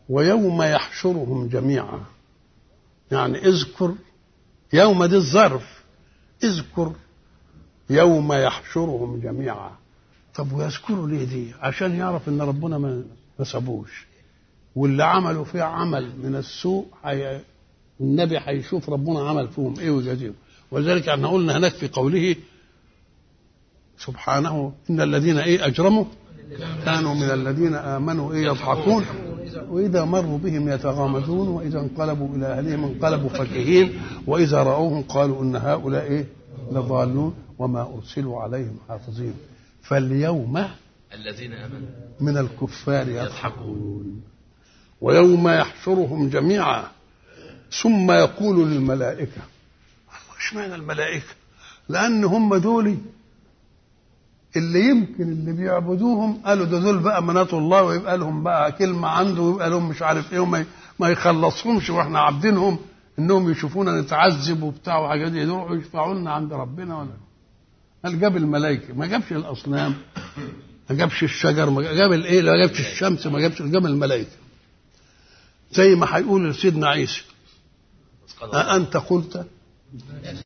ويوم يحشرهم جميعا يعني اذكر يوم دي الظرف اذكر يوم يحشرهم جميعا طب ويذكروا ليه دي عشان يعرف ان ربنا ما ما سابوش واللي عملوا فيه عمل من السوء حي... النبي هيشوف ربنا عمل فيهم ايه ويجازيهم ولذلك احنا قلنا هناك في قوله سبحانه ان الذين ايه اجرموا كانوا من الذين امنوا ايه يضحكون واذا مروا بهم يتغامزون واذا انقلبوا الى اهلهم انقلبوا فكهين واذا راوهم قالوا ان هؤلاء ايه لضالون وما ارسلوا عليهم حافظين فاليوم الذين امنوا من الكفار يضحكون ويوم يحشرهم جميعا ثم يقول للملائكة اشمعنى الملائكة لأن هم دول اللي يمكن اللي بيعبدوهم قالوا ده دول بقى منات الله ويبقى لهم بقى كلمة عنده ويبقى لهم مش عارف ايه وما ما يخلصهمش واحنا عابدينهم انهم يشوفونا نتعذب وبتاع وحاجات دي يروحوا يشفعوا لنا عند ربنا ولا قال جاب الملائكة ما جابش الأصنام ما جابش الشجر ما جاب الايه ما جابش الشمس ما جابش جاب الملائكة زي ما هيقول لسيدنا عيسى أأنت قلت